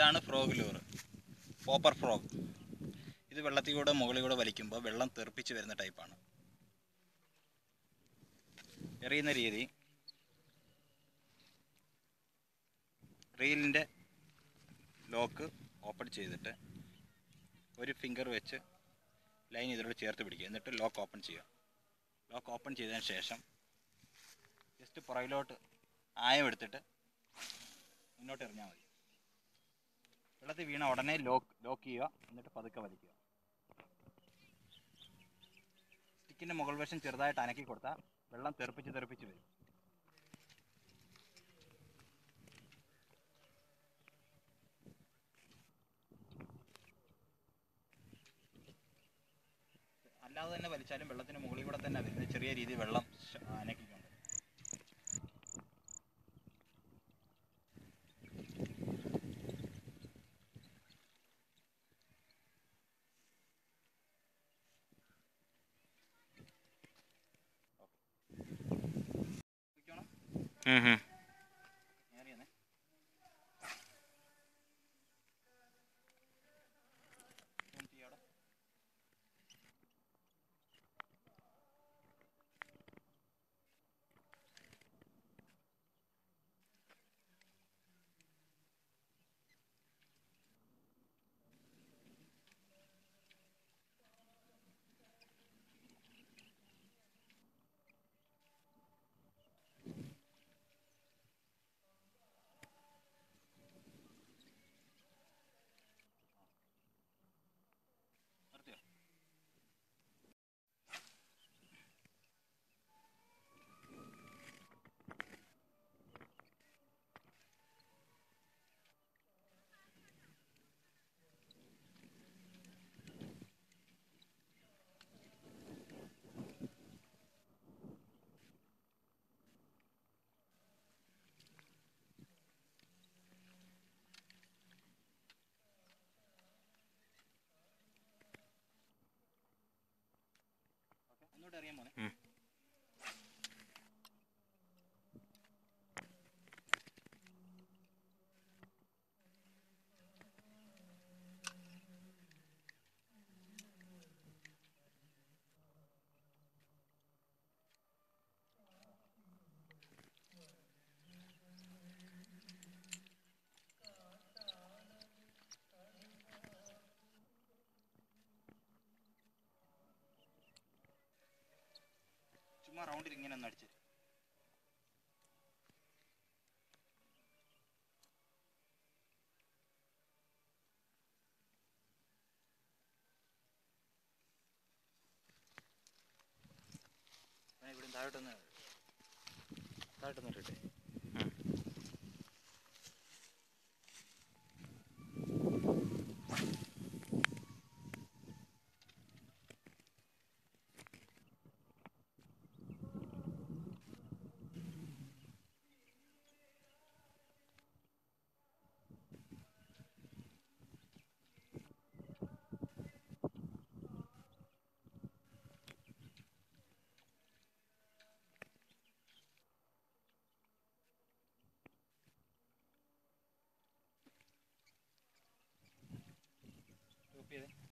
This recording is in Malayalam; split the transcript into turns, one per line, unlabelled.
ഇതാണ് ഫ്രോഗ് ലൂർ പോപ്പർ ഫ്രോഗ് ഇത് വെള്ളത്തിൽ കൂടെ മുകളിൽ കൂടെ വലിക്കുമ്പോൾ വെള്ളം തെറിപ്പിച്ച് വരുന്ന ടൈപ്പാണ് എറിയുന്ന രീതി റീലിൻ്റെ ലോക്ക് ഓപ്പൺ ചെയ്തിട്ട് ഒരു ഫിംഗർ വെച്ച് ലൈൻ ഇതിലൂടെ ചേർത്ത് പിടിക്കുക എന്നിട്ട് ലോക്ക് ഓപ്പൺ ചെയ്യുക ലോക്ക് ഓപ്പൺ ചെയ്തതിന് ശേഷം ജസ്റ്റ് പുറകിലോട്ട് ആയം എടുത്തിട്ട് മുന്നോട്ട് എറിഞ്ഞാൽ മതി വെള്ളത്തിൽ വീണ ഉടനെ ലോക്ക് ലോക്ക് ചെയ്യുക എന്നിട്ട് പതുക്കെ വലിക്കുക സ്റ്റിക്കിൻ്റെ മുകൾ വശം ചെറുതായിട്ട് അനക്കി കൊടുത്താൽ വെള്ളം തെറിപ്പിച്ച് തെറിപ്പിച്ച് വരും അല്ലാതെ തന്നെ വലിച്ചാലും വെള്ളത്തിന് മുകളിൽ കൂടെ തന്നെ വരുന്നത് ചെറിയ രീതിയിൽ വെള്ളം ശ- അനക്കിക്കൊണ്ട് നോക്കിക്കോണം. നേരെയാണേ. zoom ചെയ്യാടെ. നിർത്തിയോ ഒന്നുകൂടെ അറിയാൻ മോനെ
ഉം.
ചുമ്മാ റൗണ്ടിൽ ഇങ്ങനെ ഒന്ന് അടിച്ച് ഇവിടെ താഴോട്ടൊന്ന് താഴോട്ടൊന്ന് ഇട്ടിട്ടെ സ്റ്റോപ്പ് ചെയ്തേ